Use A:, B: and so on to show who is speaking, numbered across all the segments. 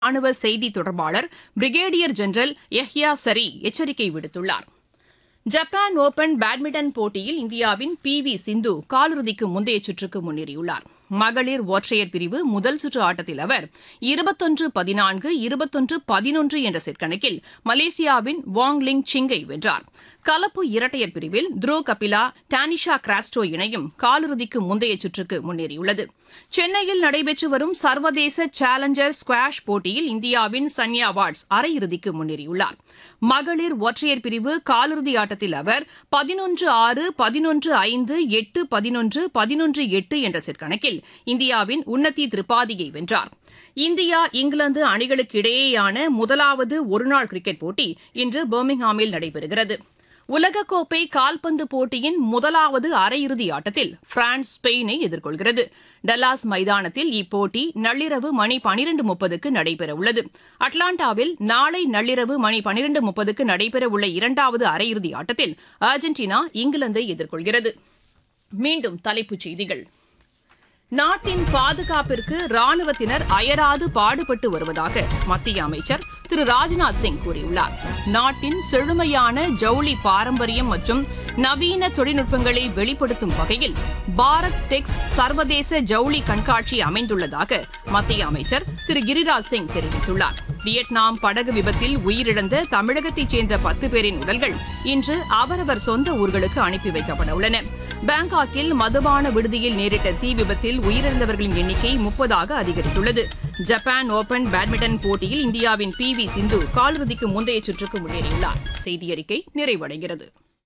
A: ராணுவ செய்தி தொடர்பாளர் பிரிகேடியர் ஜெனரல் யஹ்யா சரி எச்சரிக்கை விடுத்துள்ளார் ஜப்பான் ஓபன் பேட்மிண்டன் போட்டியில் இந்தியாவின் பி வி சிந்து காலிறுதிக்கு முந்தைய சுற்றுக்கு முன்னேறியுள்ளார் மகளிர் ஒற்றையர் பிரிவு முதல் சுற்று ஆட்டத்தில் அவர் இருபத்தொன்று பதினான்கு இருபத்தொன்று பதினொன்று என்ற செட் கணக்கில் மலேசியாவின் வாங் லிங் சிங்கை வென்றார் கலப்பு இரட்டையர் பிரிவில் த்ரோ கபிலா டானிஷா கிராஸ்டோ இணையும் காலிறுதிக்கு முந்தைய சுற்றுக்கு முன்னேறியுள்ளது சென்னையில் நடைபெற்று வரும் சர்வதேச சேலஞ்சர் ஸ்குவாஷ் போட்டியில் இந்தியாவின் சன்யா வாட்ஸ் அரையிறுதிக்கு முன்னேறியுள்ளார் மகளிர் ஒற்றையர் பிரிவு காலிறுதி ஆட்டத்தில் அவர் பதினொன்று ஆறு பதினொன்று ஐந்து எட்டு பதினொன்று பதினொன்று எட்டு என்ற செட் கணக்கில் இந்தியாவின் உன்னதி திரிபாதியை வென்றார் இந்தியா இங்கிலாந்து அணிகளுக்கு இடையேயான முதலாவது ஒருநாள் கிரிக்கெட் போட்டி இன்று பர்மிங்ஹாமில் நடைபெறுகிறது உலகக்கோப்பை கால்பந்து போட்டியின் முதலாவது அரையிறுதி ஆட்டத்தில் பிரான்ஸ் ஸ்பெயினை எதிர்கொள்கிறது டல்லாஸ் மைதானத்தில் இப்போட்டி நள்ளிரவு மணி பனிரெண்டு முப்பதுக்கு நடைபெறவுள்ளது அட்லாண்டாவில் நாளை நள்ளிரவு மணி பனிரெண்டு முப்பதுக்கு நடைபெறவுள்ள இரண்டாவது அரையிறுதி ஆட்டத்தில் அர்ஜென்டினா இங்கிலாந்தை எதிர்கொள்கிறது மீண்டும் தலைப்புச் செய்திகள் நாட்டின் பாதுகாப்பிற்கு ராணுவத்தினர் அயராது பாடுபட்டு வருவதாக மத்திய அமைச்சர் திரு ராஜ்நாத் சிங் கூறியுள்ளார் நாட்டின் செழுமையான ஜவுளி பாரம்பரியம் மற்றும் நவீன தொழில்நுட்பங்களை வெளிப்படுத்தும் வகையில் பாரத் டெக்ஸ் சர்வதேச ஜவுளி கண்காட்சி அமைந்துள்ளதாக மத்திய அமைச்சர் திரு கிரிராஜ் சிங் தெரிவித்துள்ளார் வியட்நாம் படகு விபத்தில் உயிரிழந்த தமிழகத்தைச் சேர்ந்த பத்து பேரின் உடல்கள் இன்று அவரவர் சொந்த ஊர்களுக்கு அனுப்பி வைக்கப்பட உள்ளன பாங்காக்கில் மதுபான விடுதியில் நேரிட்ட தீ விபத்தில் உயிரிழந்தவர்களின் எண்ணிக்கை முப்பதாக அதிகரித்துள்ளது ஜப்பான் ஓபன் பேட்மிண்டன் போட்டியில் இந்தியாவின் பி வி சிந்து காலிறுதிக்கு முந்தைய சுற்றுக்கு முன்னேறியுள்ளார் செய்தியறிக்கை நிறைவடைகிறது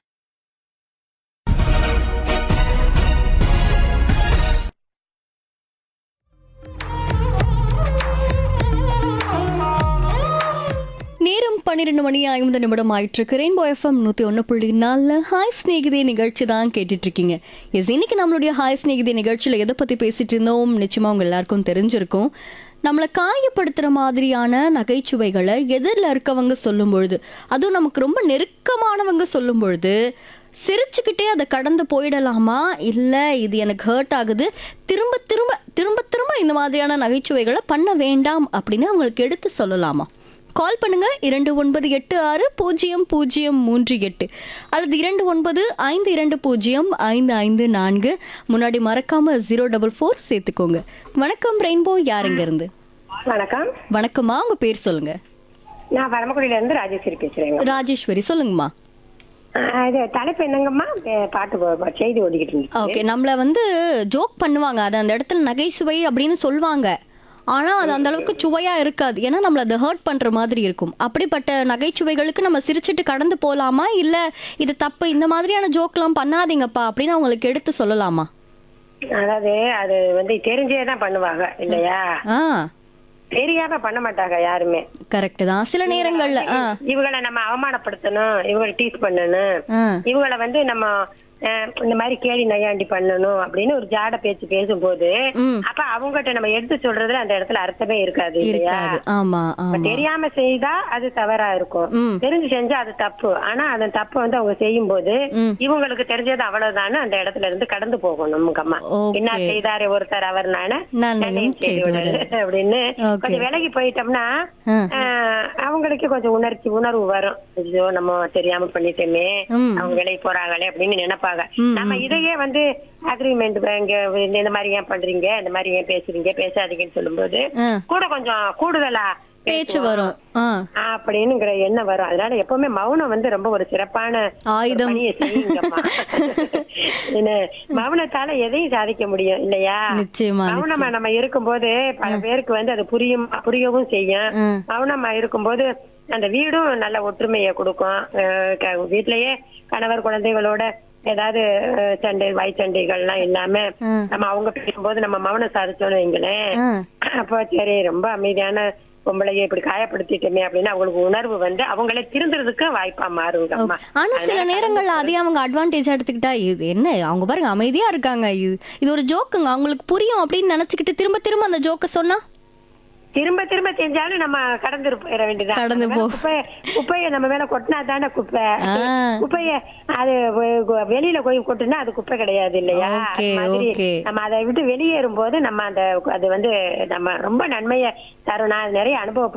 B: நேரம் பன்னிரெண்டு மணி ஐம்பது நிமிடம் ஆயிட்டு ரெயின்போ எஃப்எம் நூற்றி ஒன்று புள்ளி நாலில் ஹாய் ஸ்நேகிதே நிகழ்ச்சி தான் கேட்டுட்டு இருக்கீங்க எஸ் இன்னைக்கு நம்மளுடைய ஹாய் ஸ்நேகிதே நிகழ்ச்சியில் எதை பற்றி பேசிட்டு இருந்தோம் நிச்சயமாக உங்க எல்லாருக்கும் தெரிஞ்சிருக்கும் நம்மளை காயப்படுத்துகிற மாதிரியான நகைச்சுவைகளை எதிரில் இருக்கவங்க சொல்லும் பொழுது அதுவும் நமக்கு ரொம்ப நெருக்கமானவங்க சொல்லும் பொழுது சிரிச்சுக்கிட்டே அதை கடந்து போயிடலாமா இல்லை இது எனக்கு ஹர்ட் ஆகுது திரும்ப திரும்ப திரும்ப திரும்ப இந்த மாதிரியான நகைச்சுவைகளை பண்ண வேண்டாம் அப்படின்னு அவங்களுக்கு எடுத்து சொல்லலாமா கால் பண்ணுங்க இரண்டு ஒன்பது எட்டு ஆறு பூஜ்ஜியம் பூஜ்ஜியம் மூன்று எட்டு அல்லது இரண்டு ஒன்பது ஐந்து இரண்டு பூஜ்ஜியம் ஐந்து ஐந்து நான்கு முன்னாடி மறக்காம ஜீரோ டபுள் ஃபோர் சேர்த்துக்கோங்க வணக்கம் ரெயின்போ யாருங்க இருந்து
C: வணக்கம்
B: வணக்கம்மா உங்க பேர் சொல்லுங்க
C: நான் பரமக்குடியில இருந்து ராஜேஸ்வரி பேசுறேங்க
B: ராஜேஸ்வரி சொல்லுங்கம்மா
C: ஆஹ் இது தலைப்பு என்னங்கம்மா பே- பாட்டு போ- செய்தி ஓடிக்கிட்டு இருந்துச்சு
B: ஓகே நம்மள வந்து ஜோக் பண்ணுவாங்க அது அந்த இடத்துல நகைச்சுவை அப்படின்னு சொல்லுவாங்க ஆனா அது அந்த அளவுக்கு சுவையா இருக்காது ஏன்னா நம்மள அதை ஹர்ட் பண்ற மாதிரி இருக்கும் அப்படிப்பட்ட நகைச்சுவைகளுக்கு நம்ம சிரிச்சிட்டு கடந்து போலாமா இல்ல இது தப்பு இந்த மாதிரியான ஜோக்லாம் பண்ணாதீங்கப்பா அப்படின்னு அவங்களுக்கு எடுத்து சொல்லலாமா
C: அதாவது அது வந்து தெரிஞ்சே தான் பண்ணுவாங்க இல்லையா
B: ஆ
C: தெரியாம பண்ண மாட்டாங்க யாருமே
B: கரெக்ட் தான் சில நேரங்கள்ல ஆ
C: இவங்களை நம்ம அவமானப்படுத்தணும் இவங்களை டீஸ் பண்ணணும்
B: ஆ
C: இவங்களை வந்து நம்ம ஆஹ், இந்த மாதிரி கேலி நையாண்டி பண்ணணும் அப்படின்னு ஒரு ஜாட பேச்சு பேசும்போது
B: ம்.
C: அப்ப அவங்ககிட்ட நம்ம எடுத்து சொல்றதுல அந்த இடத்துல அர்த்தமே இருக்காது இல்லையா
B: இருக்காது ஆமா
C: இப்ப
B: ஆமா
C: தெரியாம செய்தா அது தவறா இருக்கும்
B: ம்.
C: தெரிஞ்சு செஞ்சா அது தப்பு ஆனா அந்த தப்பு வந்து அவங்க செய்யும் போது
B: ம்.
C: இவங்களுக்கு தெரிஞ்சது அவ்வளவுதானே அந்த இடத்துல இருந்து கடந்து போகணும் நமக்கு அம்மா
B: Okay.
C: என்ன செய்தாரு ஒருத்தர் அவர் நானே
B: நான்
C: என்னையும்
B: செய்து
C: செய்து விடல
B: விடல.
C: அப்படின்னு
B: Okay.
C: கொஞ்சம் விலகி போயிட்டோம்னா
B: ஆ.
C: ஆஹ், அவங்களுக்கு கொஞ்சம் உணர்ச்சி உணர்வு வரும் ஐயோ நம்ம தெரியாம பண்ணிட்டோமே
B: ம்.
C: அவங்க விலகி போறாங்களே அப்படின்னு நினைப்பாங்க
B: ம்,
C: நம்ம இதையே வந்து அக்ரிமெண்ட் இங்க இந்த மாதிரி ஏன் பண்றீங்க இந்த மாதிரி ஏன் பேசுறீங்க பேசாதீங்கன்னு சொல்லும்போது
B: ஆ.
C: கூட கொஞ்சம் கூடுதலா
B: பேச்சு
C: பேசுவோம்.
B: வரும் ஆ
C: அப்படின்னுங்கிற எண்ணம் வரும் அதனால எப்பவுமே மௌனம் வந்து ரொம்ப ஒரு சிறப்பான ஒரு
B: ஆயுதம்.
C: பணியை செய்யுங்கம்மா என்ன மௌனத்தால எதையும் சாதிக்க முடியும் இல்லையா
B: நிச்சயமா
C: மௌனமா நம்ம இருக்கும்போது பல பேருக்கு வந்து அது புரியும் புரியவும் செய்யும்
B: ம்.
C: மௌனமா இருக்கும்போது அந்த வீடும் நல்ல ஒற்றுமையை கொடுக்கும் அஹ் க- வீட்லயே கணவர் குழந்தைகளோட ஏதாவது அஹ், சண்டை வாய் சண்டைகள்லாம் இல்லாம
B: ம்.
C: நம்ம அவங்க பேசும்போது நம்ம மௌனம் சாதிச்சோம்னு வைங்களேன்
B: ஆ
C: அப்போ சரி ரொம்ப அமைதியான பொம்பளைய இப்படி காயப்படுத்திட்டோமே அப்படின்னு அவங்களுக்கு உணர்வு வந்து அவங்களே திருந்துறதுக்கு வாய்ப்பா மாறுங்க அம்மா
B: ஆனா சில நேரங்கள்ல அதே அவங்க அட்வான்டேஜ் எடுத்துக்கிட்டா இது என்ன அவங்க பாருங்க அமைதியா இருக்காங்க இது இது ஒரு ஜோக்குங்க அவங்களுக்கு புரியும் அப்படின்னு நினைச்சுக்கிட்டு திரும்ப திரும்ப அந்த ஜோக்க சொன்னா
C: திரும்ப திரும்ப செஞ்சாலும் நம்ம கடந்து போயிட வேண்டியதான்
B: கடந்து
C: நம்ம மேல
B: போ.
C: குப்பைய குப்பைய நம்ம மேல கொட்டினா தானே குப்பை
B: ஆ.
C: குப்பைய அது வெ- வெ- வெளியில போய் கொட்டுனா அது குப்பை கிடையாது இல்லையா
B: Okay,
C: அது மாதிரி
B: okay.
C: நம்ம அதை விட்டு வெளியேறும் போது நம்ம அந்த அது வந்து நம்ம ரொம்ப நன்மையை தரும் நான் நிறைய அனுபவம்